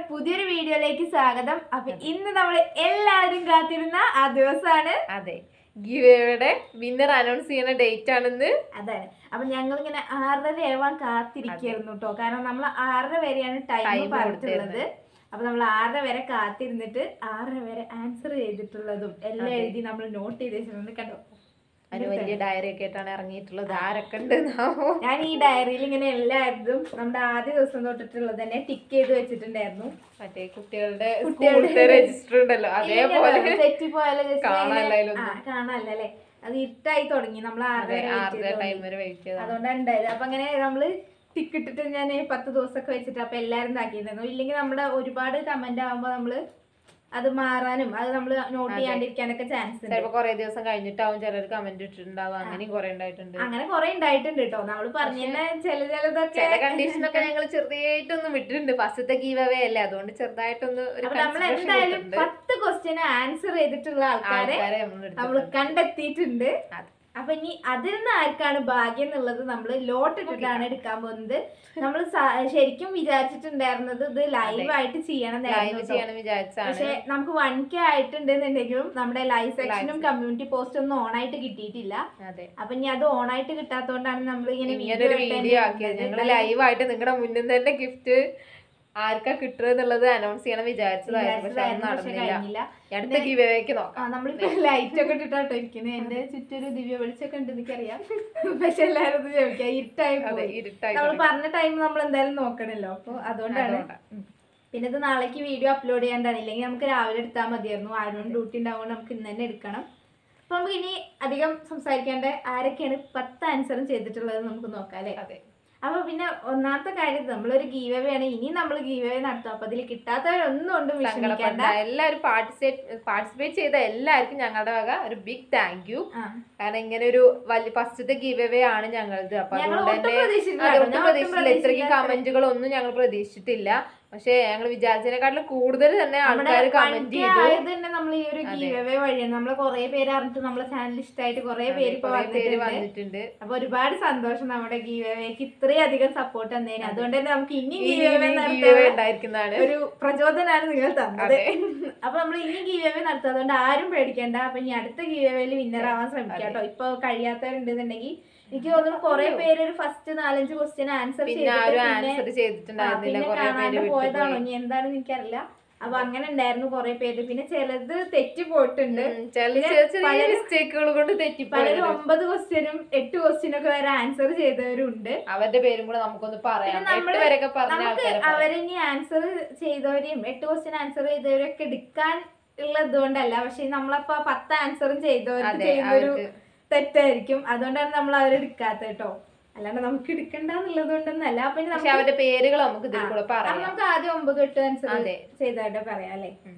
പുതിയൊരു വീഡിയോയിലേക്ക് സ്വാഗതം അപ്പൊ ഇന്ന് നമ്മൾ എല്ലാവരും കാത്തിരുന്ന ആ ദിവസമാണ് അതെ ഗിവയുടെ വിന്നർ അനൗൺസ് ചെയ്യുന്ന ഡേറ്റ് ആണെന്ന് അതാണ് അപ്പൊ ഞങ്ങൾ ഇങ്ങനെ ആറര ആവാൻ കാത്തിരിക്കായിരുന്നു കേട്ടോ കാരണം നമ്മൾ ആറര വരെയാണ് ടൈം Time പറഞ്ഞിട്ടുള്ളത് അപ്പൊ നമ്മൾ ആറര വരെ കാത്തിരുന്നിട്ട് ആറര വരെ ആൻസർ ചെയ്തിട്ടുള്ളതും എല്ലാം അതെ. എഴുതി നമ്മൾ നോട്ട് ചെയ്ത് വെച്ചിട്ടുണ്ട് കണ്ടോ അതിന് വലിയ ഡയറി ഒക്കെ ആയിട്ടാണ് ഇറങ്ങിയിട്ടുള്ളത് ആരൊക്കെ ഉണ്ട് എന്നാവോ ഞാൻ ഈ ഡയറിയിൽ ഇങ്ങനെ എല്ലാവരും നമ്മുടെ ആദ്യ ദിവസം തൊട്ടിട്ടുള്ളത് തന്നെ ടിക്ക് ചെയ്ത് വെച്ചിട്ടുണ്ടായിരുന്നു മറ്റേ കുട്ടികളുടെ കുട്ടികളുടെ സ്കൂളത്തെ രജിസ്റ്റർ ഉണ്ടല്ലോ അതേപോലെ തെറ്റിപ്പോയാലോ just കാണാനില്ല ഇങ്ങനെ- അതിലൊന്നും. ആ, കാണാനില്ല അല്ലേ അത് ഇരുട്ടായി തുടങ്ങി നമ്മൾ അതെ ആറര ആറര ടൈം വരെ വെയിറ്റ് ചെയ്താണ് അതുകൊണ്ടാണ് ഉണ്ടായത് അപ്പൊ അങ്ങനെ നമ്മള് ടിക്ക് ഇട്ടിട്ട് ഞാൻ പത്ത് ദിവസമൊക്കെ വെച്ചിട്ട് അപ്പൊ എല്ലാരും ഇതാക്കിയിരുന്നു ഇല്ലെങ്കിൽ നമ്മുടെ ഒരുപാട് കമന്റ് ആവുമ്പോ നമ്മള് അത് മാറാനും അത് നമ്മൾ നോട്ട് ചെയ്യാണ്ടിരിക്കാനൊക്കെ ചാൻസ് ഉണ്ട് ചിലപ്പോ കൊറേ ദിവസം കഴിഞ്ഞിട്ടാവും ചിലർ കമന്റ് ഇട്ടിട്ടുണ്ടാവും അങ്ങനെയും കൊറേ ഉണ്ടായിട്ടുണ്ട് അങ്ങനെ കുറെ ഉണ്ടായിട്ടുണ്ട് കേട്ടോ നമ്മള് പറഞ്ഞ ചില ചിലതൊക്കെ ചില കണ്ടീഷനൊക്കെ ഞങ്ങൾ ചെറുതായിട്ടൊന്ന് വിട്ടിട്ടുണ്ട് ഫസ്റ്റത്തെ ഗീവ് അവേ അല്ലേ അതുകൊണ്ട് ചെറുതായിട്ടൊന്ന് ഒരു അപ്പൊ നമ്മൾ consideration എന്തായാലും കൊടുത്തിട്ടുണ്ട്. പത്ത് ക്വസ്റ്റ്യന് ആൻസർ ചെയ്തിട്ടുള്ള ആൾക്കാരെ ആൾക്കാരെ നമ്മൾ നമ്മൾ കണ്ടെത്തിയിട്ടുണ്ട് അതെ. അപ്പൊ ഇനി അതിൽ നിന്ന് ആർക്കാണ് ഭാഗ്യം എന്നുള്ളത് നമ്മൾ ലോട്ട് ഇട്ടിട്ടാണ് എടുക്കാൻ പോകുന്നത് നമ്മൾ ശരിക്കും വിചാരിച്ചിട്ടുണ്ടായിരുന്നത് ഇത് ലൈവ് ആയിട്ട് ചെയ്യണം ലൈവ് ചെയ്യണം വിചാരിച്ചാണ് പക്ഷെ നമുക്ക് വൺ കെ ആയിട്ടുണ്ടെന്നുണ്ടെങ്കിലും നമ്മുടെ ലൈവ് സെക്ഷനും Live കമ്മ്യൂണിറ്റി പോസ്റ്റ് ഒന്നും ഓൺ ആയിട്ട് കിട്ടിയിട്ടില്ല അതെ അപ്പൊ ഇനി അത് ഓൺ ആയിട്ട് കിട്ടാത്തോണ്ടാണ് നമ്മൾ ഇങ്ങനെ ഇങ്ങനെ ഒരു വീഡിയോ ആക്കിയത് ഞങ്ങൾ ലൈവായിട്ട് നിങ്ങളുടെ മുന്നിൽ തന്നെ ഗിഫ്റ്റ് ആർക്കാ കിട്ടുക എന്നുള്ളത് അനൗൺസ് ചെയ്യണം വിചാരിച്ചതായിരുന്നു പക്ഷെ അത് നടന്നില്ല കഴിഞ്ഞില്ല ഈ അടുത്ത ഗിവേക്ക് നോക്കാം ആ നമ്മളിപ്പോ ലൈറ്റ് ഒക്കെ ഇട്ടിട്ടാട്ടോ ഇരിക്കുന്നത് എന്റെ ചുറ്റൊരു ദിവ്യ വെളിച്ചൊക്കെ ഉണ്ട് എനിക്കറിയാം പക്ഷെ എല്ലാവരും ഇത് ചോദിക്കാം ഇരുട്ടായി അതെ പോയി ഇരുട്ടായി നമ്മൾ തുടങ്ങി. പറഞ്ഞ ടൈം നമ്മൾ എന്തായാലും നോക്കണല്ലോ അപ്പൊ അതുകൊണ്ടാണ് അതുകൊണ്ടാ. ഉം. പിന്നെ ഇത് നാളേക്ക് വീഡിയോ അപ്ലോഡ് ചെയ്യാണ്ടാണ് ഇല്ലെങ്കിൽ നമുക്ക് രാവിലെ എടുത്താൽ മതിയായിരുന്നു ആരും ഡ്യൂട്ടി ഉണ്ടാവുകൊണ്ട് നമുക്ക് ഇന്ന് തന്നെ എടുക്കണം അപ്പൊ നമുക്ക് ഇനി അധികം സംസാരിക്കാണ്ട് ആരൊക്കെയാണ് പത്ത് ആൻസറും ചെയ്തിട്ടുള്ളത് നമുക്ക് നോക്കാം അല്ലേ അതെ അപ്പൊ പിന്നെ ഒന്നാമത്തെ കാര്യം നമ്മളൊരു ഗീവ് ആണ് ഇനി നമ്മൾ ഗീവ് നടത്തും അപ്പൊ അതിൽ കിട്ടാത്തവരൊന്നും കൊണ്ടും വിഷമിക്കേണ്ട സങ്കടപ്പെടണ്ട എല്ലാവരും പാർട്ടിസിപ്പേറ്റ് പാർട്ടിസിപ്പേറ്റ് ചെയ്ത എല്ലാവർക്കും ഞങ്ങളുടെ വക ഒരു ബിഗ് താങ്ക് യു ആ. കാരണം ഇങ്ങനെ ഒരു വലിയ ഫസ്റ്റത്തെ ഗീവ് അവേ ആണ് ഞങ്ങളത് അപ്പൊ ഞങ്ങൾ അതുകൊണ്ട് ഒട്ടും തന്നെ പ്രതീക്ഷിച്ചില്ല അത് കേട്ടോ. ഒട്ടും ഞാൻ ഒട്ടും പ്രതീക്ഷിച്ചില്ല ഇത്രയ്ക്ക് പ്രതീക്ഷിക്കാത്ത- കമന്റുകളൊന്നും ഞങ്ങൾ പ്രതീക്ഷിച്ചിട്ടില്ല പക്ഷെ ഞങ്ങൾ വിചാരിച്ചതിനെക്കാട്ടിലും കൂടുതൽ തന്നെ നമ്മുടെ ആൾക്കാർ കമന്റ് വണ്ടി ചെയ്തു ആയത് തന്നെ നമ്മൾ ഈ ഒരു അതെ. ഗീവ് വഴിയാണ് നമ്മളെ കുറെ പേര് അറിഞ്ഞിട്ട് നമ്മളെ ചാനൽ ഇഷ്ടമായിട്ട് കുറെ പേര് ഇപ്പൊ കുറെ പേര് വന്നിട്ടുണ്ട് വന്നിട്ടുണ്ട് അപ്പൊ ഒരുപാട് സന്തോഷം നമ്മുടെ ഗീവേക്ക് ഇത്രയും അധികം സപ്പോർട്ട് തന്നേന് അതുകൊണ്ട് തന്നെ നമുക്ക് ഇനി ഈ ഗീവേ give away ഉണ്ടായിരിക്കുന്നതാണ് ഒരു പ്രചോദനമാണ് നിങ്ങൾ തന്നത് അതെ. അപ്പൊ നമ്മൾ ഇനി ഗീവേ നടത്തും അതുകൊണ്ട് ആരും പേടിക്കണ്ട അപ്പൊ ഇനി അടുത്ത ഗീവേയിൽ വിന്നർ ആവാൻ ശ്രമിക്കാം കേട്ടോ ഇപ്പൊ കഴിയാത്തവരുണ്ടെന്നുണ്ടെങ്കിൽ എനിക്ക് തോന്നുന്നു കുറെ പേര് ഒരു ഫസ്റ്റ് നാലഞ്ച് ക്വസ്റ്റ്യൻ ആൻസർ പിന്നെ ആരും ചെയ്തിട്ട് ആൻസർ ആ, ചെയ്തിട്ടുണ്ടായിരുന്നില്ല പിന്നെ കുറെ പേര് കാണാണ്ട് പോയതാണോ വിട്ടുപോയി ഇനി എന്താണെന്ന് എനിക്കറിയില്ല അപ്പൊ അങ്ങനെ ഉണ്ടായിരുന്നു കുറെ പേര് പിന്നെ ചിലത് തെറ്റി പോയിട്ടുണ്ട് ഉം, ചില പിന്നെ ചെറിയ ചെറിയ പലരും- മിസ്റ്റേക്കുകൾ കൊണ്ട് തെറ്റിപ്പോയി പലരും ഒമ്പത് ക്വസ്റ്റ്യനും എട്ട് ക്വസ്റ്റ്യനും ഒക്കെ വരെ ആൻസർ ചെയ്തവരുണ്ട് അവരുടെ പേരും കൂടെ നമുക്കൊന്ന് പറയാം പിന്നെ നമ്മള് എട്ട് വരെയൊക്കെ പറഞ്ഞ നമുക്ക് ആൾക്കാരെ പറയാം. അവരിനി ആൻസർ ചെയ്തവരെയും എട്ട് ക്വസ്റ്റ്യൻ ആൻസർ ചെയ്തവരൊക്കെ എടുക്കാൻ ഉള്ളത് കൊണ്ടല്ല പക്ഷെ നമ്മളപ്പോ പത്ത് ആൻസറും ചെയ്തവർക്ക് അതെ ചെയ്യുന്ന ഒരു അവർക്ക് തെറ്റായിരിക്കും അതുകൊണ്ടാണ് നമ്മൾ അവരെടുക്കാത്തത് കേട്ടോ അല്ലാണ്ട് നമുക്ക് എടുക്കണ്ടെന്നുള്ളത് കൊണ്ടൊന്നല്ല പിന്നെ പക്ഷെ നമുക്ക് അവരുടെ പേരുകൾ നമുക്ക് ഇതിൽ കൂടെ അപ്പൊ പറയാം നമുക്ക് ആദ്യം ഒമ്പത് എട്ട് ആൻസർ അതെ. ചെയ്തവരുടെ പറയാം അല്ലേ ഉം.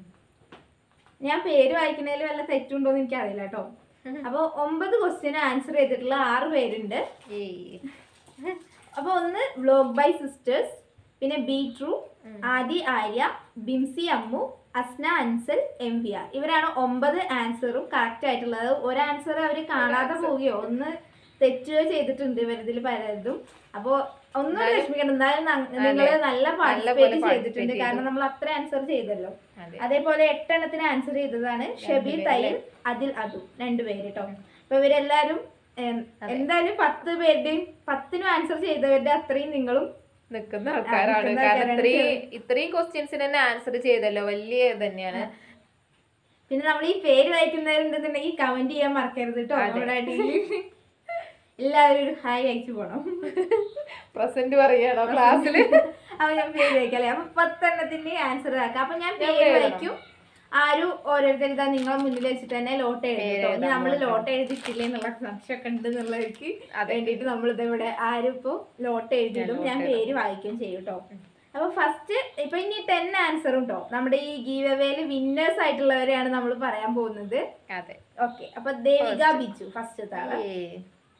ഞാൻ പേര് വായിക്കുന്നതിൽ വല്ല തെറ്റുണ്ടോന്ന് എനിക്കറിയില്ല കേട്ടോ അപ്പൊ ഒമ്പത് ക്വസ്റ്റ്യൻ ആൻസർ ചെയ്തിട്ടുള്ള ആറ് പേരുണ്ട് ഏയ്. അപ്പൊ ഒന്ന് വ്ലോഗ് ബൈ സിസ്റ്റേഴ്സ് പിന്നെ ബി ട്രൂ ഉം. Adhi Arya Bimsi Ammu Asna Ansal M V R ഇവരാണ് ഒമ്പത് ആൻസറും കറക്റ്റ് ആയിട്ടുള്ളത് ഒരു ആൻസർ അവർ കാണാതെ പോവുകയോ ഒന്ന് തെറ്റുകയോ ചെയ്തിട്ടുണ്ട് ഇവരിതിൽ പലതും അപ്പോ ഒന്നും വിഷമിക്കണം എന്നാലും നിങ്ങൾ നല്ല പാർട്ടിസിപ്പേറ്റ് participate ചെയ്തിട്ടുണ്ട് ചെയ്തു. കാരണം നമ്മൾ അത്ര ആൻസർ ചെയ്തല്ലോ അതെ. അതേപോലെ എട്ടെണ്ണത്തിന് ആൻസർ ചെയ്തതാണ് ഷബീർ പേര് തയ്യൽ അതിൽ അതു രണ്ടുപേര് കേട്ടോ അപ്പൊ ഇവരെല്ലാരും ഏം, എന്തായാലും പത്ത് പേരുടെയും പത്തിനും ആൻസർ ചെയ്തവരുടെ അത്രയും നിങ്ങളും നിൽക്കുന്ന ആൾക്കാരാണ് നിൽക്കുന്ന കാരണം ആൾക്കാരാണ്. ഇത്രയും ഇത്രയും ക്വസ്റ്റ്യൻസിന് തന്നെ ആൻസർ ചെയ്തല്ലോ വലിയ ഇത് തന്നെയാണ് പിന്നെ നമ്മൾ ഈ പേര് വായിക്കുന്നവരുണ്ടെന്നുണ്ടെങ്കിൽ കമന്റ് ചെയ്യാൻ മറക്കരുത് കേട്ടോ അതെ. നമ്മുടെ അടിയിൽ എല്ലാവരും ഒരു ഹായ് അയച്ചു പോണം പ്രസന്റ് പറയാണോ ക്ലാസ്സിൽ അപ്പൊ ഞാൻ പേര് വായിക്കല്ലേ അപ്പൊ പത്തെണ്ണത്തിന്റെ ആൻസർ ആക്കാം അപ്പൊ ഞാൻ ഞാൻ പേര് പേര് വായിക്കും ആരും ഓരോരുത്തർ ഇതാ നിങ്ങളെ മുന്നിൽ വെച്ചിട്ട് തന്നെ ലോട്ട് എഴുതി പേര് കേട്ടോ ഇനി എഴുതാൻ നമ്മൾ പോകട്ടോ. ലോട്ട് എഴുതിയിട്ടില്ലേ എന്നുള്ള സംശയമൊക്കെ ഉണ്ട് എന്നുള്ളവർക്ക് അതെ. വേണ്ടിയിട്ട് നമ്മൾ ഇതിവിടെ ആരും ഇപ്പൊ ലോട്ട് എഴുതിയിടും ഞാൻ ഞാൻ note പേര് വായിക്കുകയും ചെയ്യും കേട്ടോ അപ്പൊ ഫസ്റ്റ് ഇപ്പൊ ഇനി ടെൻ ആൻസറും കേട്ടോ നമ്മുടെ ഈ ഗീവ് അവേയില് വിന്നേഴ്സ് ആയിട്ടുള്ളവരെയാണ് നമ്മൾ പറയാൻ പോകുന്നത് അതെ ഓക്കെ അപ്പൊ ദേവിക First. ബിജു ഫസ്റ്റ് താള് ഏയ്.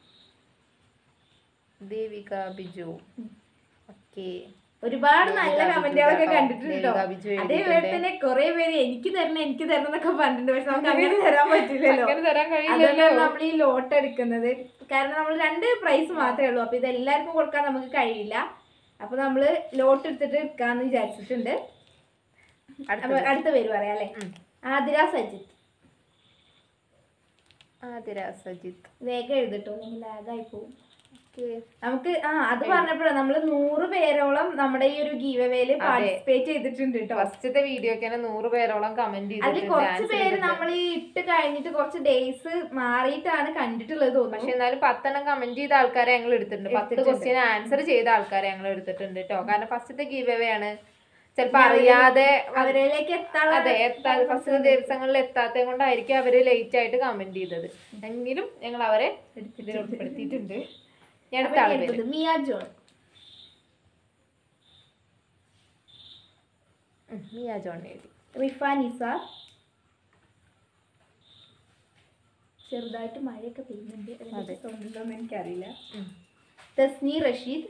ദേവിക ബിജു ഓക്കെ ഒരുപാട് നല്ല ദേവിക ബിജു കമന്റുകളൊക്കെ കേട്ടോ. കണ്ടിട്ടുണ്ട് കേട്ടോ ദേവിക ബിജു അതേപോലെ എഴുതിയിട്ടുണ്ട്. തന്നെ കുറെ പേര് എനിക്ക് തരണം എനിക്ക് തരണം എന്നൊക്കെ പറഞ്ഞിട്ടുണ്ട് പക്ഷെ നമുക്ക് അങ്ങനെ തരാൻ പറ്റില്ലല്ലോ അങ്ങനെ തരാൻ കഴിയില്ലല്ലോ അതുകൊണ്ടാണ് നമ്മൾ ഈ ലോട്ട് എടുക്കുന്നത് കാരണം നമ്മൾ രണ്ട് പ്രൈസ് മാത്രമേ ഉള്ളൂ അപ്പൊ ഇത് എല്ലാവർക്കും കൊടുക്കാൻ നമുക്ക് കഴിയില്ല അപ്പൊ നമ്മള് ലോട്ട് എടുത്തിട്ട് എടുക്കാന്ന് വിചാരിച്ചിട്ടുണ്ട് അപ്പൊ അടുത്തത് അടുത്ത പേര് പറയാം അല്ലേ ഉം. ആതിര സജിത്ത് ആതിര സജിത്ത് വേഗം എഴുതിട്ടോ അല്ലെങ്കിൽ ലാഗായി പോകും ഓക്കെ നമുക്ക് ആ അത് പറഞ്ഞപ്പോഴാണ് നമ്മള് നൂറ് പേരോളം നമ്മുടെ ഈ ഒരു ഗീവ് അവേയില് പാർട്ടിസിപ്പേറ്റ് ചെയ്തിട്ടുണ്ട് കേട്ടോ ഫസ്റ്റത്തെ വീഡിയോക്ക് തന്നെ നൂറ് പേരോളം കമന്റ് അതിൽ ചെയ്തിട്ടുണ്ട് കുറച്ച് answer പേര് ചെയ്തിട്ടുണ്ട്. നമ്മൾ ഈ ഇട്ട് കഴിഞ്ഞിട്ട് കുറച്ച് ഡേയ്സ് മാറിയിട്ടാണ് കണ്ടിട്ടുള്ളത് പക്ഷെ തോന്നുന്നു എന്നാലും പത്തെണ്ണം കമന്റ് ചെയ്ത ആൾക്കാരെ ഞങ്ങൾ എടുത്തിട്ടുണ്ട് പത്ത് എടുത്തിട്ടുണ്ട്. ക്വസ്റ്റ്യൻ ആൻസർ ചെയ്ത ആൾക്കാരെ ഞങ്ങൾ എടുത്തിട്ടുണ്ട് കേട്ടോ കാരണം ഫസ്റ്റത്തെ ഗീവ് അവേ ആണ് ചിലപ്പോ അറിയാതെ അവരിലേക്ക് എത്താനുള്ള അതെ എത്താ ഫസ്റ്റ് ദിവസങ്ങളിൽ എത്താത്തത് കൊണ്ടായിരിക്കും അവര് ലേറ്റ് ആയിട്ട് കമന്റ് ചെയ്തത് എങ്കിലും ഞങ്ങൾ അവരെ ഇതിൽ ഉൾപ്പെടുത്തിയിട്ടുണ്ട് ഞാൻ അടുത്ത ആളെ പേര് എടുത്തത് മിയ ജോൺ ഉം, മിയ ജോൺ എഴുതി റിഫ നിസാർ ചെറുതായിട്ട് മഴയൊക്കെ പെയ്യുന്നുണ്ട് അതിന്റെ സൗണ്ട് ഉണ്ടോന്ന് എനിക്കറിയില്ല ഉം. തസ്നി റഷീദ്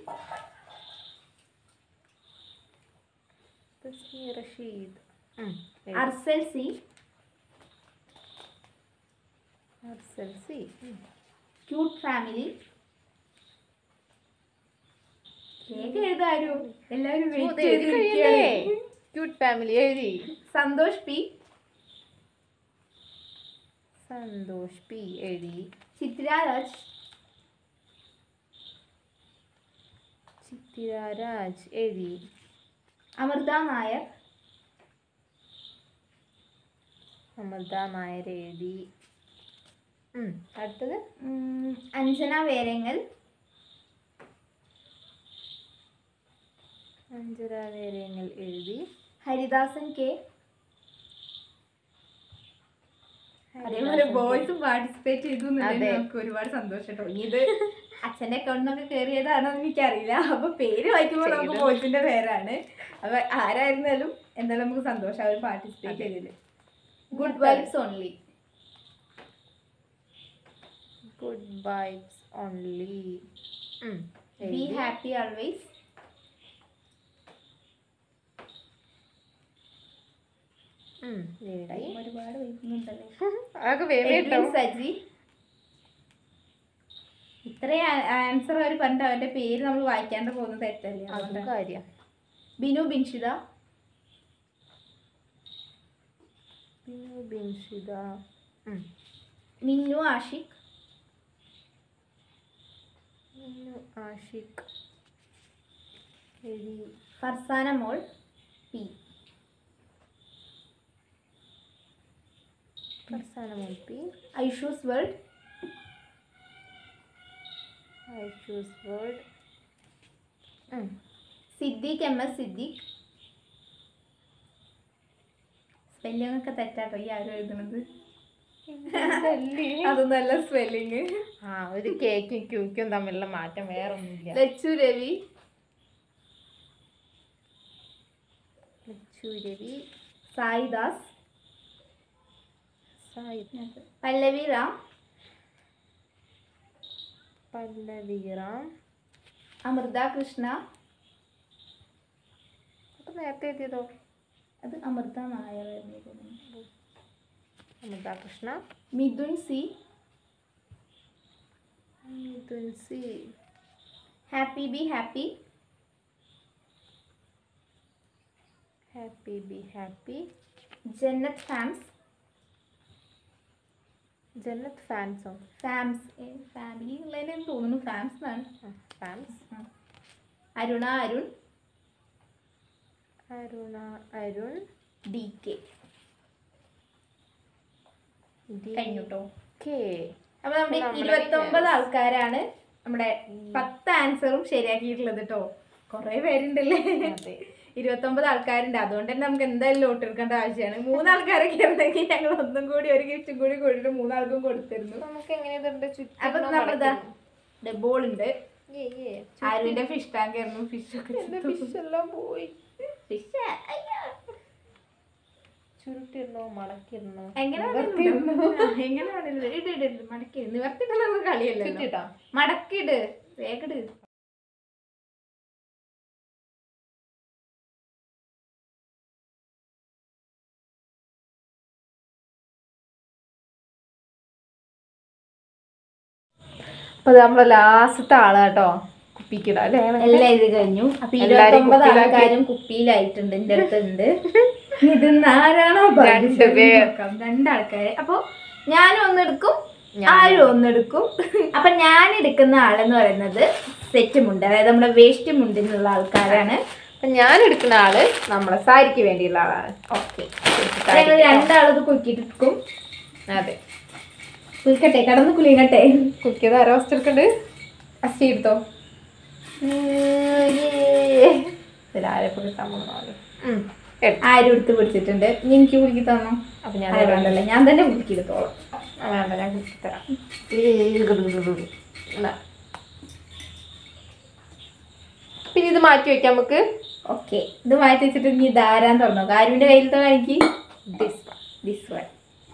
തസ്മി റഷീദ് ഉം, എഴുതി. അർസൽ സി അർസൽ സി ഉം. ക്യൂട്ട് ഫാമിലി വേഗം എഴുതാരും എല്ലാവരും ഓ, വെയിറ്റ് ഇത് എഴുതി കഴിയണ്ടേ? ചെയ്തിരിക്കുകയാണ് ക്യൂട്ട് ഫാമിലി എഴുതി സന്തോഷ് പി സന്തോഷ് പി എഴുതി ചിത്ര രാജ് ചിത്തിര രാജ് എഴുതി അമൃത നായർ അമൃത നായർ എഴുതി ഉം, അടുത്തത് ഉം, അഞ്ജന വേരങ്ങൽ അഞ്ചര വേരങ്ങൾ എഴുതി ഹരിദാസൻ കെ അതേപോലെ ബോയ്സും പാർട്ടിസിപ്പേറ്റ് ചെയ്തു എന്നുണ്ടെങ്കിൽ അതെ. നമുക്ക് ഒരുപാട് സന്തോഷം കേട്ടോ ഇനി ഇത് അച്ഛന്റെ അക്കൗണ്ടിൽ കയറിയതാണോ എന്ന് എനിക്കറിയില്ല അപ്പൊ പേര് വായിക്കുമ്പോൾ നമുക്ക് ചെയ്തത്. ബോയ്സിന്റെ പേരാണ് അപ്പൊ ആരായിരുന്നാലും എന്തായാലും നമുക്ക് സന്തോഷം അവർ പാർട്ടിസിപ്പേറ്റ് അതെ. ചെയ്തതില് good vibes only good vibes only be happy always ഒരുപാട് വൈകുന്നുണ്ടല്ലേ അതൊക്കെ വേവേ എഡ്വിൻ സജി ഇത്രയും ആൻസർ അവർ പറഞ്ഞിട്ട് അവന്റെ പേര് നമ്മൾ വായിക്കാണ്ട് പോകുന്നത് തെറ്റല്ലേ അതും അതുകൊണ്ടാ. കാര്യം ബിനു ബിൻഷിത ബിനു ബിൻഷിത ഉം. മിന്നു ആഷിഖ് ബിനു ആഷിഖ് എഴുതി Farsana Mol P Farsana Mulppi Aishu's world I choose word Siddique M S Siddique spelling ഒക്കെ തെറ്റാട്ടോ ഈ ആരും എഴുതുന്നത് അതൊന്നല്ല സ്പെല്ലിങ് ആ ഒരു കേക്കും ക്യൂക്കും തമ്മിലുള്ള മാറ്റം വേറെ ഒന്നുമില്ല ലച്ചു രവി ലച്ചു രവി സായിദാസ് സായി പല്ലവി റാം പല്ലവിറാം അമൃത കൃഷ്ണ അപ്പൊ നേരത്തെ എത്തിയതോ അത് അമൃത നായർ ആയിരുന്നു തോന്നുന്നു. Amrutha Krishna Mithun C Thunsi happy be happy happy be happy Jannath farms Jannath ഫാൻസോ ഫാംസ് ഫാമിലി എന്നുള്ളതിന് തോന്നുന്നു ഫാംസ് എന്നാണ് fans Aruna Arun Aruna Arun D K D കഴിഞ്ഞു കേട്ടോ കെ അപ്പൊ നമ്മുടെ നമ്മുടെ ഇരുപത്തൊമ്പത് ആൾക്കാരാണ് നമ്മുടെ പത്ത് ആൻസറും ശരിയാക്കിയിട്ടുള്ളത് കേട്ടോ കുറെ പേരുണ്ടല്ലേ അതെ ഇരുപത്തൊമ്പത് ആൾക്കാരുണ്ട് അതുകൊണ്ട് തന്നെ നമുക്ക് എന്തായാലും ലോട്ട് എടുക്കേണ്ട ആവശ്യമാണ് മൂന്നാൾക്കാരൊക്കെ ഉണ്ടെങ്കിൽ ഞങ്ങൾ ഒന്നും കൂടി ഒരു ഗിഫ്റ്റും കൂടി കൊടുത്തിട്ട് മൂന്നാൾക്കും കൊടുത്തിരുന്നു നമുക്ക് എങ്ങനെ ഇതുണ്ട് അപ്പൊ നമ്മളിതാ ബോൾ ഉണ്ട് ചുറ്റും ആരുവിന്റെ ഫിഷ് ടാങ്ക് ആയിരുന്നു ഫിഷ് ഒക്കെ ഫിഷ് എല്ലാം പോയി ഫിഷ് ചുരുട്ടിടണോ മടക്കിടണോ എങ്ങനെ നിവർത്തിയിടണോ? എങ്ങനെ വേണേലും ഇട് ഇട് ഇട് മടക്കി നിവർത്തിട്ടുള്ള കളിയല്ലേ ചുറ്റിട്ടാ മടക്കിട് വേഗട് അപ്പൊ ഇത് നമ്മളെ ലാസ്റ്റത്തെ ആള് കേട്ടോ കുപ്പിക്കിട അല്ലേ എല്ലാം ഇത് കഴിഞ്ഞു അപ്പൊ എല്ലാരും ഇരുപത്തൊമ്പത് കുപ്പിയിലാക്കി. ആൾക്കാരും കുപ്പിയിലായിട്ടുണ്ട് എന്റെ അടുത്തുണ്ട് ഇത് ആരാണോ രണ്ട് പേർ. രണ്ടാൾക്കാര് അപ്പൊ ഞാനും ഒന്നെടുക്കും ഞാൻ- ആരും ഒന്നെടുക്കും അപ്പൊ ഞാൻ എടുക്കുന്ന ആളെന്ന് പറയുന്നത് സെറ്റ് മുണ്ട് അതായത് നമ്മുടെ വേസ്റ്റ് മുണ്ടിനുള്ള ആൾക്കാരാണ് അപ്പൊ ഞാൻ എടുക്കുന്ന ആള് നമ്മളെ സാരിക്ക് വേണ്ടിയുള്ള ആളാണ് ഓക്കെ ഞങ്ങൾ രണ്ടാളത് കുക്കിട്ടെടുക്കും അതെ കുളിക്കട്ടെ കടന്ന് കുളിക്കട്ടെ കുക്കിയത് ആരോ ഫസ്റ്റ് എടുക്കണ്ട് ഫസ്റ്റ് എടുത്തോ ഇതിലാരെ കിട്ടാൻ പോകുന്നു ആരും എടുത്ത് പിടിച്ചിട്ടുണ്ട് ഇനി എനിക്ക് കുളിക്കി തന്നോ അപ്പൊ ഞാൻ അത് വേണ്ടല്ലേ ഞാൻ തന്നെ കുളിക്കിടത്തോളം ആ, വേണ്ട ഞാൻ കുക്കി തരാം എന്നാ. പിന്നെ ഇത് മാറ്റി വെക്കാം നമുക്ക് ഓക്കെ ഇത് മാറ്റി വെച്ചിട്ട് ഇനി ധാരാൻ തുറന്നു കാരുവിന്റെ കയ്യിലത്തെ കാണിക്ക് This one. ദിസ് വൺ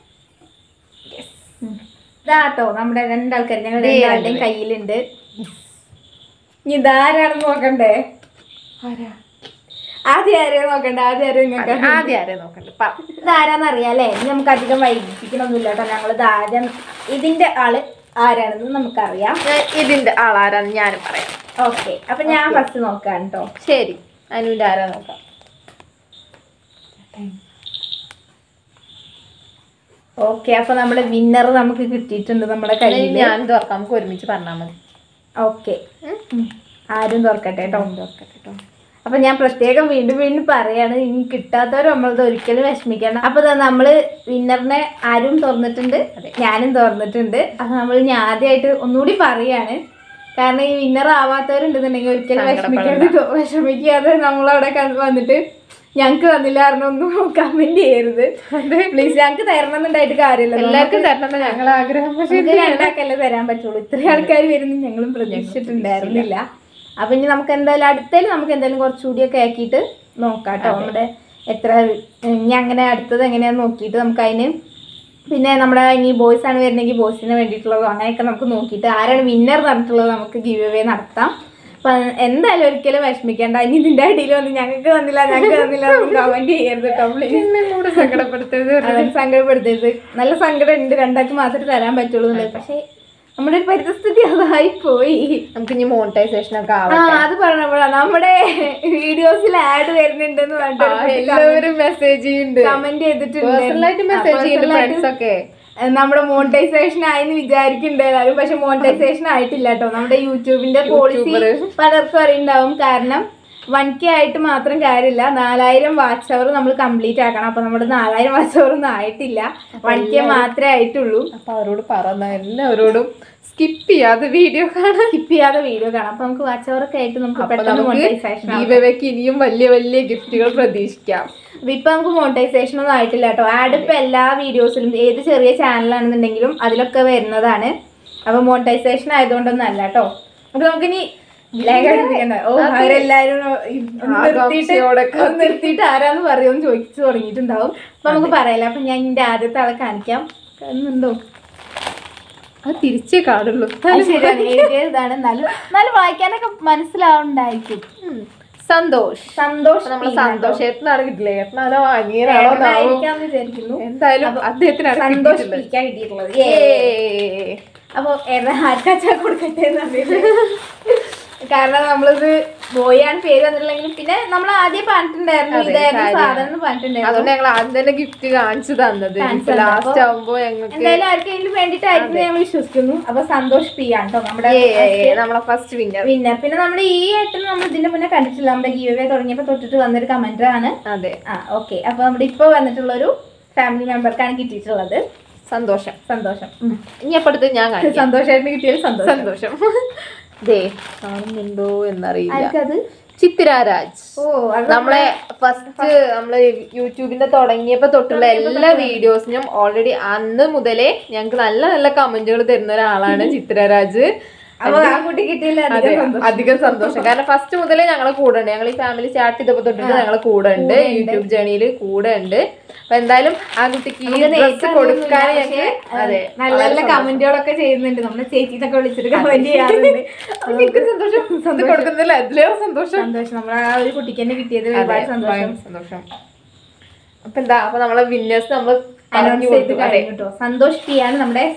ഇതാട്ടോ നമ്മുടെ രണ്ടാൾക്കാർ ഞങ്ങൾ ദേ രണ്ടാളുടെയും രണ്ടുപേര്. കയ്യിലുണ്ട് ഇനി ഇതാരാണെന്ന് നോക്കണ്ടേ ആരാ? ആദ്യം ആരെയും നോക്കണ്ടേ ആദ്യം ആരെയും നിങ്ങൾക്ക് ആദ്യം ആദ്യം ആരെ നോക്കണ്ട പറ. ഇതാരാന്ന് അറിയാലേ ഇനി നമുക്ക് അധികം വൈകിപ്പിക്കണമൊന്നുമില്ല കേട്ടോ ഞങ്ങൾ ഇതാരം ഇതിന്റെ ആള് ആരാണെന്ന് നമുക്കറിയാം ഞാൻ ഇതിന്റെ ആളാരാന്ന് ഞാനും പറയാം ഓക്കെ അപ്പൊ ഞാൻ ഫസ്റ്റ് നോക്കാം കേട്ടോ ശരി അനുവിന്റെ ആരാ നോക്കാം ഓക്കെ അപ്പൊ നമ്മുടെ വിന്നർ നമുക്ക് കിട്ടിയിട്ടുണ്ട് നമ്മുടെ കയ്യിൽ ഞാൻ തുറക്കാം നമുക്ക് ഒരുമിച്ച് പറഞ്ഞാൽ മതി ഓക്കെ ആരും തുറക്കട്ടെ കേട്ടോ തുറക്കട്ടെ കേട്ടോ അപ്പൊ ഞാൻ പ്രത്യേകം വീണ്ടും വീണ്ടും പറയാണ് ഇനി കിട്ടാത്തവർ നമ്മളത് ഒരിക്കലും വിഷമിക്കണം അപ്പൊ ദാ നമ്മള് വിന്നറിനെ ആരും തുറന്നിട്ടുണ്ട് ഞാനും തുറന്നിട്ടുണ്ട് അപ്പൊ നമ്മൾ ഇനി ആദ്യമായിട്ട് ഒന്നുകൂടി പറയാണ് കാരണം ഈ വിന്നർ ആവാത്തവരുണ്ടെന്നുണ്ടെങ്കിൽ ഒരിക്കലും വിഷമിക്കരുത് കേട്ടോ. വിഷമിക്കാതെ നമ്മളവിടെ ക- വന്നിട്ട് ഞങ്ങക്ക് തന്നില്ല കാരണം ഒന്നും കമന്റ് ചെയ്യരുത് പ്ലീസ് ഞങ്ങക്ക് തരണം എന്നുണ്ടായിട്ട് കാര്യമില്ല എല്ലാവർക്കും തരണം ഞങ്ങൾ ആഗ്രഹം പക്ഷെ നമുക്ക് രണ്ടാക്കല്ലേ തരാൻ പറ്റുള്ളൂ ഇത്രയും ആൾക്കാർ വരുന്നു ഞങ്ങളും പ്രതീക്ഷിച്ചിട്ടുണ്ടായിരുന്നില്ല അപ്പൊ ഇനി നമുക്ക് എന്തായാലും അടുത്തതിൽ നമുക്ക് എന്തായാലും കുറച്ചുകൂടിയൊക്കെ ആക്കിയിട്ട് നോക്കാം കേട്ടോ നമ്മുടെ എത്ര ഇനി അങ്ങനെ അടുത്തത് എങ്ങനെയാന്ന് നോക്കിയിട്ട് നമുക്ക് അതിന് പിന്നെ നമ്മുടെ ഇനി ബോയ്സ് ആണ് വരുന്നെങ്കിൽ ബോയ്സിന് വേണ്ടിയിട്ടുള്ളതോ അങ്ങനെയൊക്കെ നമുക്ക് നോക്കിയിട്ട് ആരാണ് വിന്നർ പറഞ്ഞിട്ടുള്ളത് നമുക്ക് ഗിവ് അവേ നടത്താം അപ്പൊ എന്തായാലും ഒരിക്കലും വിഷമിക്കേണ്ട ഇനി ഇതിന്റെ അടിയിൽ വന്ന് ഞങ്ങൾക്ക് തന്നില്ല ഞങ്ങൾക്ക് തന്നില്ല കമന്റ് ചെയ്യരുത് കേട്ടോ പ്ലീസ് എന്നെ കൂടെ സങ്കടപ്പെടുത്തരുത് അതൊരു സങ്കടപ്പെടുത്തരുത് നല്ല സങ്കടം ഉണ്ട് രണ്ടാൾക്ക് മാത്രമേ തരാൻ പറ്റുള്ളൂ എന്നുള്ളത് പക്ഷേ നമ്മുടെ ഒരു പരിസ്ഥിതി അതായി പോയി നമുക്ക് ഇനി മോണിറ്റൈസേഷൻ ഒക്കെ ആ ആവാം അത് പറഞ്ഞപ്പോഴാണ് നമ്മുടെ വീഡിയോസിൽ ആഡ് വരുന്നുണ്ടെന്ന് പറഞ്ഞിട്ട് എല്ലാവരും മെസ്സേജ് ചെയ്യുന്നുണ്ട് കമന്റ് ചെയ്തിട്ടുണ്ട് പേഴ്സണലായിട്ട് ആ, മെസ്സേജ് ചെയ്യുന്നുണ്ട് personal ആയിട്ട് ഫ്രണ്ട്സ് ഒക്കെ ഏഹ് നമ്മുടെ മോണിറ്റൈസേഷൻ ആയെന്ന് വിചാരിക്കുന്നുണ്ട് എല്ലാവരും പക്ഷെ മോണിറ്റൈസേഷൻ ആയിട്ടില്ല കേട്ടോ നമ്മുടെ യൂട്യൂബിന്റെ പോളിസി YouTuber. പലർക്കും അറിയുണ്ടാവും കാരണം വൺ കെ ആയിട്ട് മാത്രം കാര്യമില്ല നാലായിരം വാച്ച് അവർ നമ്മൾ കംപ്ലീറ്റ് ആക്കണം അപ്പൊ നമ്മുടെ നാലായിരം വാച്ച് അവർ ഒന്നും ആയിട്ടില്ല വൺ കെ മാത്രമേ ആയിട്ടുള്ളൂ അപ്പൊ അവരോട് പറഞ്ഞ എല്ലാവരോടും സ്കിപ്പ് ചെയ്യാതെ വീഡിയോ കാണാൻ സ്കിപ്പ് ചെയ്യാതെ വീഡിയോ കാണാം അപ്പൊ നമുക്ക് വാച്ച് അവർ ഒക്കെ ആയിട്ട് നമുക്ക് അപ്പൊ പെട്ടെന്ന് നമുക്ക് മോണിറ്റൈസേഷൻ ദീപവയ്ക്ക് ഇനിയും വലിയ വലിയ ഗിഫ്റ്റുകൾ പ്രതീക്ഷിക്കാം അപ്പൊ ഇപ്പൊ നമുക്ക് മോണിറ്റൈസേഷൻ ഒന്നും ആയിട്ടില്ല കേട്ടോ ആഡ് ഇപ്പൊ എല്ലാ വീഡിയോസിലും ഏത് ചെറിയ ചാനലാണെന്നുണ്ടെങ്കിലും അതിലൊക്കെ വരുന്നതാണ് അപ്പൊ മോണിറ്റൈസേഷൻ ആയതുകൊണ്ടൊന്നും അല്ല കേട്ടോ അപ്പൊ നമുക്കിനി lag അടിപ്പിക്കണ്ട. ഓ അവരെല്ലാരും ഒന്ന് നിർത്തിയിട്ട് ആകാംക്ഷയോടൊക്കെ ഒന്ന് നിർത്തിയിട്ട് ആരാന്ന് പറയുമെന്ന് ചോദിച്ചു തുടങ്ങിയിട്ടുണ്ടാവും അപ്പൊ നമുക്ക് പറയാലോ അപ്പൊ ഞാൻ ഇതിന്റെ ആദ്യത്തെ ആളെ കാണിക്കാം കാണുന്നുണ്ടോ അത് തിരിച്ചേ കാണുള്ളൂ അത് ശരിയാണ് എഴുതിയതാണ് എന്നാലും എന്നാലും വായിക്കാനൊക്കെ മനസ്സിലാവുണ്ടായിരിക്കും ഉം. സന്തോഷ് സന്തോഷം നമ്മളെ സന്തോഷ് ഏട്ടനാണ് കിട്ടില്ല ഏട്ടനാണോ അനിയനാണോ എന്നാവോ. ആയിരിക്കാന്ന് വിചാരിക്കുന്നു എന്തായാലും അദ്ദേഹത്തിനാണ് സന്തോഷ് കിട്ടിയിട്ടുള്ളത്. പിടിക്കാൻ കിട്ടിയിട്ടുള്ളത് ഏയ്. അപ്പൊ ഏതാ ആർക്കാച്ചാ കൊടുക്കട്ടെ എന്ന് അറിയില്ല. കാരണം നമ്മളിത് ബോയാണ് പേര് വന്നിട്ടില്ലെങ്കിലും പിന്നെ നമ്മൾ ആദ്യം പറഞ്ഞിട്ടുണ്ടായിരുന്നു അതെ, ഇതായിരുന്നു സാരിയാണ്. സാധനം എന്ന് പറഞ്ഞിട്ടുണ്ടായിരുന്നു അതുകൊണ്ട് ഞങ്ങൾ ആദ്യം തന്നെ ഗിഫ്റ്റ് കാണിച്ചു തന്നത് കാണിച്ചു തന്നത്. ലാസ്റ്റ് അപ്പൊ ആവുമ്പോ ഞങ്ങൾക്ക് എന്തായാലും ആർക്കെങ്കിലും വേണ്ടിയിട്ടായിരിക്കും ഞങ്ങൾ വിശ്വസിക്കുന്നു അപ്പൊ സന്തോഷ് പി ആണ് കേട്ടോ നമ്മുടെ ഏയ് നമ്മളെ ഫസ്റ്റ് വിന്നർ വിന്നർ പിന്നെ നമ്മൾ ഈ ഏട്ടന് നമ്മൾ ഇതിന്റെ മുന്നേ കണ്ടിട്ടില്ല നമ്മുടെ ഗീവേ തുടങ്ങിയപ്പോ തൊട്ടിട്ട് വന്നൊരു കമന്റർ ആണ് അതെ ആ ഓക്കെ അപ്പൊ നമ്മുടെ ഇപ്പൊ വന്നിട്ടുള്ള ഒരു ഫാമിലി മെമ്പർക്കാണ് കിട്ടിയിട്ടുള്ളത് സന്തോഷം സന്തോഷം ഉം. ഇനി അപ്പടുത്ത് ഞാൻ കാണിക്കാം സന്തോഷമായിട്ട് കിട്ടിയത് സന്തോഷം സന്തോഷം ദേ കാണുന്നുണ്ടോ എന്നറിയില്ല ആർക്കത് ചിത്രാരാജ് ഓ അത് നമ്മളെ ഫസ്റ്റ് നമ്മള് യൂട്യൂബിന്റെ തുടങ്ങിയപ്പോ തൊട്ടുള്ള എല്ലാ വീഡിയോസിനും ഓൾറെഡി അന്ന് മുതലേ ഞങ്ങൾക്ക് നല്ല നല്ല കമന്റുകൾ തരുന്ന ഒരാളാണ് ചിത്രരാജ് അപ്പൊ ആ കുട്ടി കിട്ടിയില്ല അതെ അധികം സന്തോഷം അധികം സന്തോഷം കാരണം ഫസ്റ്റ് മുതലേ ഞങ്ങളെ കൂടെ ഉണ്ട് ഞങ്ങൾ ഈ ഫാമിലി സ്റ്റാർട്ട് ചെയ്തപ്പോ തൊട്ടിട്ട് ഞങ്ങളെ കൂടെ ഉണ്ട് യൂട്യൂബ് ജേണിയിൽ കൂടെ ഉണ്ട് അപ്പൊ എന്തായാലും ആ കുട്ടിക്ക് ഈ ഡ്രസ് കൊടുക്കാൻ ഞങ്ങൾക്ക് അതെ നല്ല നല്ല കമന്റുകളൊക്കെ ചെയ്യുന്നുണ്ട് നമ്മുടെ ചേച്ചിന്നൊക്കെ വിളിച്ചിട്ട് കമന്റ് ചെയ്യാറുണ്ട് അപ്പൊ എനിക്ക് സന്തോഷം ഇത് സന്തോഷം കൊടുക്കുന്നില്ല അതിലേറെ സന്തോഷം സന്തോഷം നമ്മൾ ആ ഒരു കുട്ടിക്ക് തന്നെ കിട്ടിയത് ഒരുപാട് സന്തോഷം ഭയങ്കര സന്തോഷം അപ്പൊ എന്താ അപ്പൊ നമ്മളെ വിന്നേഴ്സ് നമ്മൾ അനൗൺസ് ചെയ്ത് കഴിഞ്ഞു കേട്ടോ സന്തോഷ് പി ആണ് നമ്മുടെ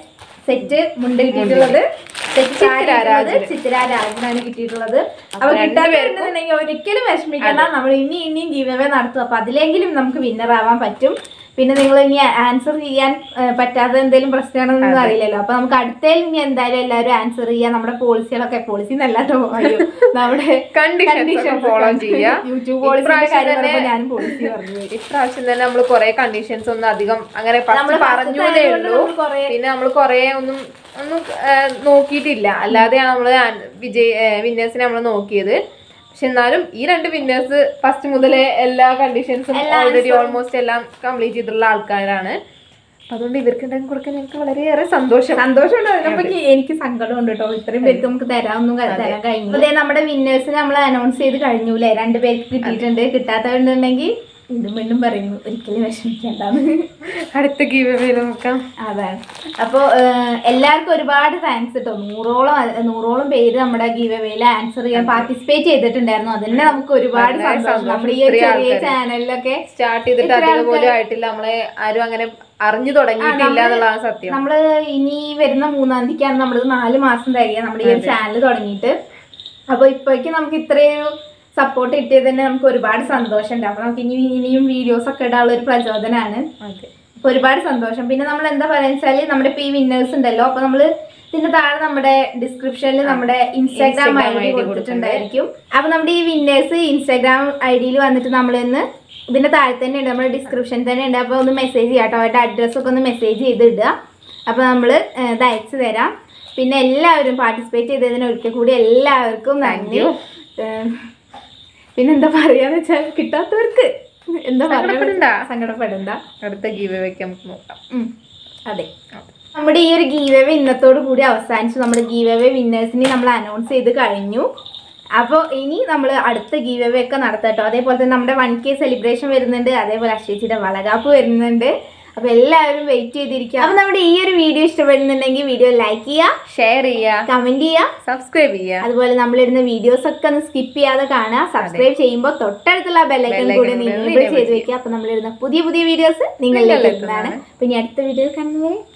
സെറ്റ് മുണ്ട് കിട്ടിയിട്ടുള്ളത് സെറ്റ് ചിത്തിര രാജന്. ചിത്ര രാജനാണ് കിട്ടിയിട്ടുള്ളത് അപ്പൊ രണ്ട് കിട്ടാന്നുണ്ടെങ്കിൽ ഒരിക്കലും വിഷമിക്കണ്ട നമ്മൾ ഇനി ഇനിയും ഗീവവേ നടത്തും അപ്പൊ അതിലെങ്കിലും നമുക്ക് വിന്നർ ആവാൻ പറ്റും പിന്നെ നിങ്ങൾ ഇനി ആൻസർ ചെയ്യാൻ ഏ, പറ്റാത്ത എന്തെങ്കിലും പ്രശ്നമാണെന്നൊന്നും അറിയില്ലല്ലോ അപ്പൊ നമുക്ക് അടുത്തതിൽ ഇനി എന്തായാലും എല്ലാവരും ആൻസർ ചെയ്യാം നമ്മുടെ പോളിസികളൊക്കെ പോളിസി എന്നല്ലാട്ടോ അയ്യോ നമ്മുടെ കണ്ടീഷൻ ഫോളോ ചെയ്യാ യൂട്യൂബ് പോളിസിന്റെ ഇപ്രാവശ്യം കാര്യം തന്നെ പറയുമ്പോൾ ഞാനും പോളിസി പറഞ്ഞു ഇപ്രാവശ്യം തന്നെ നമ്മൾ കുറെ കണ്ടീഷൻസ് ഒന്നും അധികം അങ്ങനെ നമ്മള് ഫസ്റ്റ് first പറഞ്ഞേ ആയതുകൊണ്ട് ഉള്ളൂ നമ്മള് കുറേ- പിന്നെ നമ്മൾ കുറെ ഒന്നും ഒന്നും ആ, നോക്കിയിട്ടില്ല അല്ലാതെയാണ് നമ്മള് ആൻ- വിജയ് വിന്നേഴ്സിനെ നമ്മൾ നോക്കിയത് പക്ഷെ എന്നാലും ഈ രണ്ട് വിന്നേഴ്സ് ഫസ്റ്റ് മുതലേ എല്ലാ കണ്ടീഷൻസും എല്ലാ ഓൾറെഡി ഓൾമോസ്റ്റ് എല്ലാം കംപ്ലീറ്റ് ചെയ്തിട്ടുള്ള ആൾക്കാരാണ് അപ്പൊ അതുകൊണ്ട് ഇവർക്ക് ഉണ്ടാക്കി കൊടുക്കാൻ എനിക്ക് വളരെയേറെ സന്തോഷം സന്തോഷമുണ്ട് അതിനെപ്പറ്റി എനിക്ക് സങ്കടമുണ്ട് കേട്ടോ ഇത്രയും പേർക്ക് നമുക്ക് തരാമൊന്നും ക- തരാൻ കഴിഞ്ഞു അതെ നമ്മുടെ വിന്നേഴ്സിനെ നമ്മൾ അനൗൺസ് ചെയ്ത് കഴിഞ്ഞൂലേ രണ്ട് പേർക്ക് കിട്ടിയിട്ടുണ്ട് കിട്ടാത്തവരുണ്ടെങ്കിൽ വീണ്ടും വീണ്ടും പറയുന്നു ഒരിക്കലും വിഷമിക്കേണ്ടെന്ന് അടുത്ത ഗീവ് നോക്കാം അതാണ് അപ്പോൾ എല്ലാവർക്കും ഒരുപാട് താങ്ക്സ് കേട്ടോ നൂറോളം അ- നൂറോളം പേര് നമ്മുടെ ഗീവ് അവേയിൽ ആൻസർ ചെയ്യാൻ പാർട്ടിസിപ്പേറ്റ് ചെയ്തിട്ടുണ്ടായിരുന്നു അതിനെ നമുക്ക് ഒരുപാട് വളരെ സന്തോഷം സന്തോഷം. നമ്മുടെ ഈ ഒരു ഇത്രയും ചെറിയ ആൾക്കാര്. ചാനലിലൊക്കെ സ്റ്റാർട്ട് ചെയ്തിട്ട് ഇത്ര അധികം പോലും ആൾക്കാര് ആയിട്ടില്ല നമ്മളെ ആരും അങ്ങനെ അറിഞ്ഞു തുടങ്ങിയിട്ടില്ല എന്നുള്ളതാണ് സത്യം നമ്മള് ഇനി വരുന്ന മൂന്നാം തീയതിക്കാണ് നമ്മൾ നാല് മാസം തികയുക നമ്മുടെ ഈ ഒരു ചാനൽ തുടങ്ങിയിട്ട് അപ്പൊ ഇപ്പോഴേക്ക് നമുക്ക് ഇത്രയൊരു സപ്പോർട്ട് കിട്ടിയത് തന്നെ നമുക്ക് ഒരുപാട് സന്തോഷമുണ്ട് അപ്പൊ നമുക്ക് ഇനി ഇനിയും വീഡിയോസ് ഒക്കെ ഇടാനുള്ള ഒരു പ്രചോദനമാണ് അതെ അപ്പൊ ഒരുപാട് സന്തോഷം പിന്നെ നമ്മൾ എന്താ പറയാന്ന് വെച്ചാല് നമ്മുടെ ഇപ്പൊ ഈ വിന്നേഴ്സ് ഉണ്ടല്ലോ അപ്പൊ നമ്മള് ഇതിന്റെ താഴെ നമ്മുടെ ഡിസ്ക്രിപ്ഷനിൽ നമ്മുടെ Instagram I Instagram D ID കൊടുത്തിട്ടുണ്ടായിരിക്കും അപ്പൊ നമ്മുടെ ഈ വിന്നേഴ്സ് ഇൻസ്റ്റാഗ്രാം ഐ ഡിയിൽ വന്നിട്ട് നമ്മളിന്ന് ഇതിന്റെ താഴെ തന്നെ ഉണ്ട് നമ്മുടെ ഡിസ്ക്രിപ്ഷൻ തന്നെ ഉണ്ട് അപ്പൊ ഒന്ന് മെസ്സേജ് ചെയ്യാം കേട്ടോ അവരുടെ അഡ്രസ്സ് ഒക്കെ ഒന്ന് മെസ്സേജ് ചെയ്ത് ഇടുക അപ്പൊ നമ്മള് ഏഹ്, ഇത് അയച്ചു തരാം പിന്നെ എല്ലാവരും പാർട്ടിസിപ്പേറ്റ് ചെയ്തതിന് ഒരിക്കൽ കൂടി എല്ലാവർക്കും നന്ദി ഏഹ്, പിന്നെന്താ പറയാന്ന് വെച്ചാൽ കിട്ടാത്തവർക്ക് എന്താ സങ്കടപ്പെടണ്ട. പറയാ സങ്കടപ്പെടണ്ട അടുത്ത ഗീവ് വെക്ക് നമുക്ക് നോക്കാം ഉം. അതെ നമ്മുടെ ഈ ഒരു ഗീവവേ ഇന്നത്തോട് കൂടി അവസാനിച്ചു നമ്മുടെ ഗീവവേ വിന്നേഴ്സിനെ നമ്മൾ അനൗൺസ് ചെയ്ത് കഴിഞ്ഞു അപ്പോൾ ഇനി നമ്മൾ അടുത്ത ഗീവവേ ഒക്കെ നടത്തട്ടോ അതേപോലെ തന്നെ നമ്മുടെ വൺ കെ സെലിബ്രേഷൻ വരുന്നുണ്ട് അതേപോലെ അശ്വതിയുടെ വളകാപ്പ് വരുന്നുണ്ട് അപ്പോൾ എല്ലാവരും വെയിറ്റ് ചെയ്തിരിക്കുക അപ്പോൾ നമ്മുടെ ഈ ഒരു വീഡിയോ ഇഷ്ടപ്പെടുന്നുണ്ടെങ്കിൽ വീഡിയോ ലൈക്ക് ചെയ്യുക ഷെയർ ചെയ്യുക കമൻറ്റ് ചെയ്യുക സബ്സ്ക്രൈബ് ചെയ്യുക അതുപോലെ നമ്മളിടുന്ന വീഡിയോസ് ഒക്കെ ഒന്ന് സ്കിപ്പ് ചെയ്യാതെ കാണുക സബ്സ്ക്രൈബ് ചെയ്യുമ്പോൾ തൊട്ടടുത്തുള്ള ബെല്ലൈക്കൺ Bell കൂടി icon നിങ്ങൾ കൂടി enable ചെയ്ത് വെക്കുക അപ്പോൾ നമ്മളിടുന്ന പുതിയ പുതിയ വീഡിയോസ് നിങ്ങളിലേക്ക് എത്തുന്നതാണ് അപ്പോൾ ഇനി അടുത്ത വീഡിയോ കാണുന്നവരെ